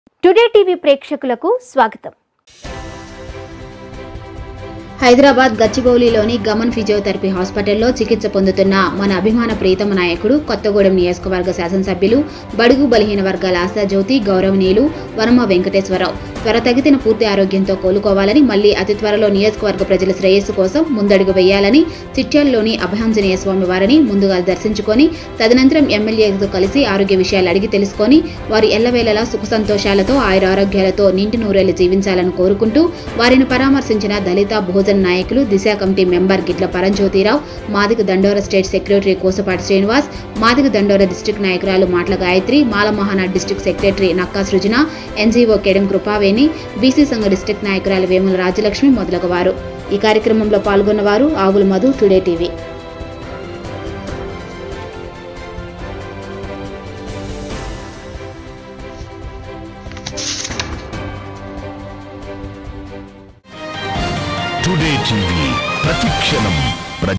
today TV ప్రేక్షకులకు స్వాగతం Hyderabad గచ్చిబౌలిలోని Gaman physiotherapy హాస్పిటల్లో చికిత్స పొందుతున్న మన అభిమాన ప్రీతమ నాయకుడు కొత్తగూడెం నియోజకవర్గ శాసనసభ్యులు బడుగు బలహీన వర్గాల ఆశాజ్యోతి గౌరవనీయులు వనమ వెంకటేశ్వరరావు త్వరతగితిన పూర్తి ఆరోగ్యంతో కోలుకోవాలని మళ్లీ అతి త్వరలో నియోజకవర్గ ప్రజల శ్రేయస్సు కోసం ముందడుగు వేయాలని చిట్యాలలోని అభయాంజనేయ స్వామి వారిని ముందుగా దర్శించుకొని తదనంతరం ఎమ్మెల్యేతో కలిసి ఆరోగ్య విషయాలు అడిగి తెలుసుకొని వారి ఎల్లవేళలా సుఖ సంతోషాలతో ఆయుర ఆరోగ్యాలతో నింటి నూరేళ్లు జీవించాలని కోరుకుంటూ వారిని పరామర్శించిన దళిత బహుజన నాయకులు దిశ committee member Gitla Paranjyothirao Madiga Dandora state secretary Kosapati Srinivas Madiga Dandora district నాయకురాలు Matla Gayatri Mala Mahanadu district secretary Nakka Srujana NGO Kedem Krupaveni BC సంఘ డిస్టిక్ నాయకురాలు వేముల రాజలక్ష్మి మొదలగు వారు ఈ కార్యక్రమంలో పాల్గొన్నవారు Avula Madhu today TV today TV ప్రతిక్షణం